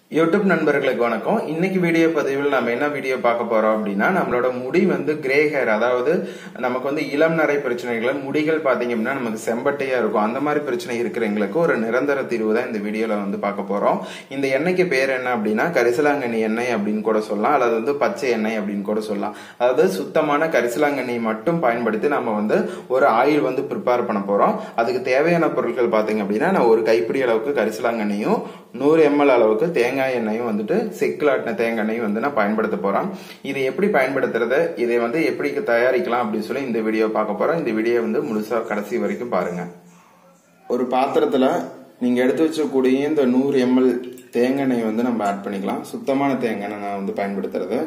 YouTube நண்பர்களுக்கு வணக்கம் இன்னைக்கு வீடியோ பதிவில் நம்ம என்ன வீடியோ பார்க்க போறோம் அப்படின்னா நம்மளோட முடி வந்து கிரே ஹேர் அதாவது நமக்கு வந்து இளம் நரை பிரச்சனைகள் முடிகள் பாத்தீங்க அப்படின்னா நமக்கு செம்பட்டையா இருக்கும் அந்த மாதிரி பிரச்சனை இருக்கிறவங்களுக்கு ஒரு நிரந்தர தீர்வு தான் இந்த வீடியோல வந்து பார்க்க போறோம் இந்த எண்ணெய்க்கு பேர் என்ன அப்படின்னா கரிசலாங்கண்ணி எண்ணெய் அப்படின்னு கூட சொல்லலாம் அல்லது வந்து பச்சை எண்ணெய் அப்படின்னு கூட சொல்லலாம் அதாவது சுத்தமான கரிசலாங்கண்ணி மட்டும் பயன்படுத்தி நம்ம வந்து ஒரு ஆயில் வந்து ப்ரிப்பேர் பண்ண போறோம் அதுக்கு தேவையான பொருட்கள் பாத்தீங்க அப்படின்னா நான் ஒரு கைப்பிடி அளவுக்கு கரிசலாங்கண்ணியும் நூறு எம்எல் அளவுக்கு தேங்காய் எண்ணெயும் வந்துட்டு செக்கில் ஆட்டின தேங்காய் எண்ணெயும் வந்து நான் பயன்படுத்த போறேன் இதை எப்படி பயன்படுத்துறது இதை வந்து எப்படி தயாரிக்கலாம் அப்படின்னு சொல்லி இந்த வீடியோ பார்க்க போறோம் இந்த வீடியோ வந்து முழுசா கடைசி வரைக்கும் பாருங்க ஒரு பாத்திரத்துல நீங்க எடுத்து வச்சக்கூடிய இந்த நூறு எம்எல் தேங்காய் எண்ணெய் வந்து நம்ம ஆட் பண்ணிக்கலாம் சுத்தமான தேங்காய் எண்ணெய் நான் வந்து பயன்படுத்துறது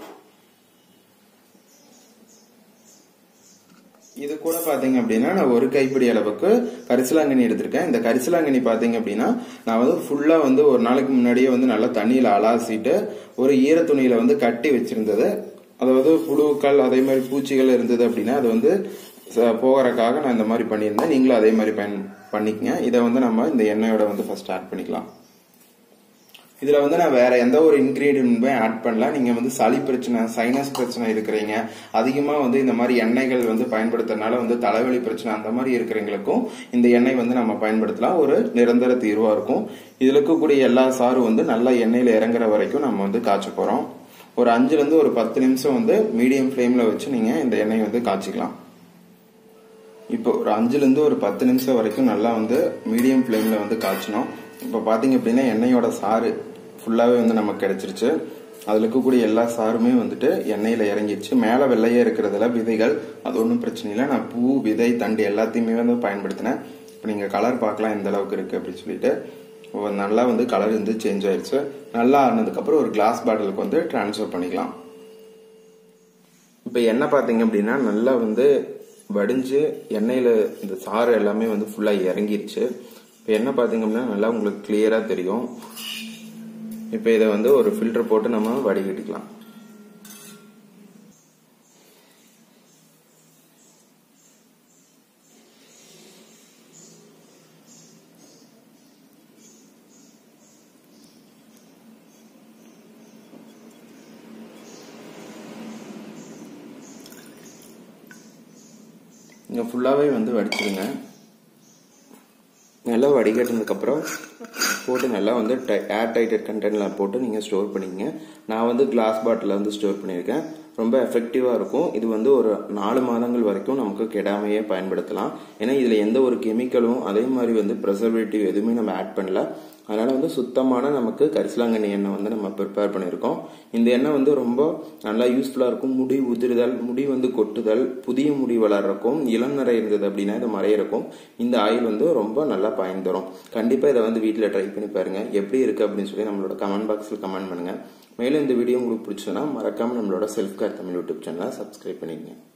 இது கூட பாத்தீங்க அப்படின்னா நான் ஒரு கைப்பிடி அளவுக்கு கரிசலாங்கண்ணி எடுத்திருக்கேன் இந்த கரிசலாங்கண்ணி பாத்தீங்க அப்படின்னா நான் வந்து ஃபுல்லா வந்து ஒரு நாளைக்கு முன்னாடியே வந்து நல்லா தண்ணியில அலாசிட்டு ஒரு ஈர துணியில வந்து கட்டி வச்சிருந்தது அதாவது புழுக்கள் அதே மாதிரி பூச்சிகள் இருந்தது அப்படின்னா அது வந்து போகிறக்காக நான் இந்த மாதிரி பண்ணியிருந்தேன் நீங்களும் அதே மாதிரி பயன் பண்ணிக்கங்க இதை வந்து நம்ம இந்த எண்ணெயோட வந்து ஃபர்ஸ்ட் ஆட் பண்ணிக்கலாம் இதுல வந்து நான் வேற எந்த ஒரு இன்கிரீடியன்ட்மே ஆட் பண்ணல நீங்க வந்து சளி பிரச்சனை சைனஸ் பிரச்சனை இருக்கிறீங்க அதிகமா வந்து இந்த மாதிரி எண்ணெய்கள் வந்து பயன்படுத்துறதுனால வந்து தலைவலி பிரச்சனை அந்த மாதிரி இருக்கிறவங்களுக்கும் இந்த எண்ணெய் வந்து நம்ம பயன்படுத்தலாம் ஒரு நிரந்தர தீர்வா இருக்கும் இதுல இருக்கக்கூடிய எல்லா சாரும் வந்து நல்லா எண்ணெயில இறங்குற வரைக்கும் நம்ம வந்து காய்ச்ச போறோம் ஒரு அஞ்சுல இருந்து ஒரு பத்து நிமிஷம் வந்து மீடியம் ஃபிளேம்ல வச்சு நீங்க இந்த எண்ணெய் வந்து காய்ச்சிக்கலாம் இப்போ ஒரு அஞ்சுல இருந்து ஒரு பத்து நிமிஷம் வரைக்கும் நல்லா வந்து மீடியம் ஃபிளேம்ல வந்து காய்ச்சணும் இப்போ பாத்தீங்க அப்படின்னா எண்ணெயோட சாறு ஃபுல்லாவே வந்து நமக்கு கிடைச்சிருச்சு அதுல இருக்கக்கூடிய எல்லா சாருமே வந்துட்டு எண்ணெயில இறங்கிடுச்சு மேல வெள்ளையே இருக்கிறதுல விதைகள் அது ஒன்றும் பிரச்சனை இல்லை நான் பூ விதை தண்டு எல்லாத்தையுமே வந்து பயன்படுத்தினேன் இப்போ நீங்க கலர் பார்க்கலாம் எந்த அளவுக்கு இருக்கு அப்படின்னு சொல்லிட்டு நல்லா வந்து கலர் வந்து சேஞ்ச் ஆயிடுச்சு நல்லா ஆனதுக்கு அப்புறம் ஒரு கிளாஸ் பாட்டிலுக்கு வந்து டிரான்ஸ்ஃபர் பண்ணிக்கலாம் இப்போ எண்ணெய் பார்த்தீங்க அப்படின்னா நல்லா வந்து வடிஞ்சு எண்ணெயில இந்த சாறு எல்லாமே வந்து ஃபுல்லா இறங்கிருச்சு இப்போ எண்ணெய் பார்த்தீங்க அப்படின்னா நல்லா உங்களுக்கு கிளியரா தெரியும் இப்போ இதை வந்து ஒரு ஃபில்டர் போட்டு நம்ம வடிகட்டிக்கலாம் நீங்கள் ஃபுல்லாகவே வந்து வடிச்சிருங்க நல்லா வடிகட்டினதுக்கப்புறம் போட்டு நல்லா வந்து ஏர் டைட்டட் கண்டெய்னரில் போட்டு நீங்கள் ஸ்டோர் பண்ணிக்கங்க நான் வந்து கிளாஸ் பாட்டிலில் வந்து ஸ்டோர் பண்ணியிருக்கேன் ரொம்ப எஃபெக்டிவாக இருக்கும் இது வந்து ஒரு நாலு மாதங்கள் வரைக்கும் நமக்கு கெடாமையே பயன்படுத்தலாம் ஏன்னா இதில் எந்த ஒரு கெமிக்கலும் அதே மாதிரி வந்து ப்ரெசர்வேட்டிவ் எதுவுமே நம்ம ஆட் பண்ணல அதனால வந்து சுத்தமான நமக்கு கரிசலாங்கண்ணி எண்ணெய் வந்து நம்ம ப்ரிப்பேர் பண்ணியிருக்கோம் இந்த எண்ணெய் வந்து ரொம்ப நல்லா யூஸ்ஃபுல்லாக இருக்கும் முடி உதிர்தல் முடி வந்து கொட்டுதல் புதிய முடி வளர்றக்கும் இளம் நிறை இருந்தது அப்படின்னா இது மறையிறக்கும் இந்த ஆயில் வந்து ரொம்ப நல்லா பயன் தரும் கண்டிப்பாக இதை வந்து வீட்டில் ட்ரை பண்ணி பாருங்க எப்படி இருக்கு அப்படின்னு சொல்லி நம்மளோட கமெண்ட் பாக்ஸில் கமெண்ட் பண்ணுங்க மேலும் இந்த வீடியோ உங்களுக்கு பிடிச்சதுன்னா மறக்காம நம்மளோட செல்ஃப் கேர் தமிழ் யூடியூப் சேனலை சப்ஸ்கிரைப் பண்ணிக்கங்க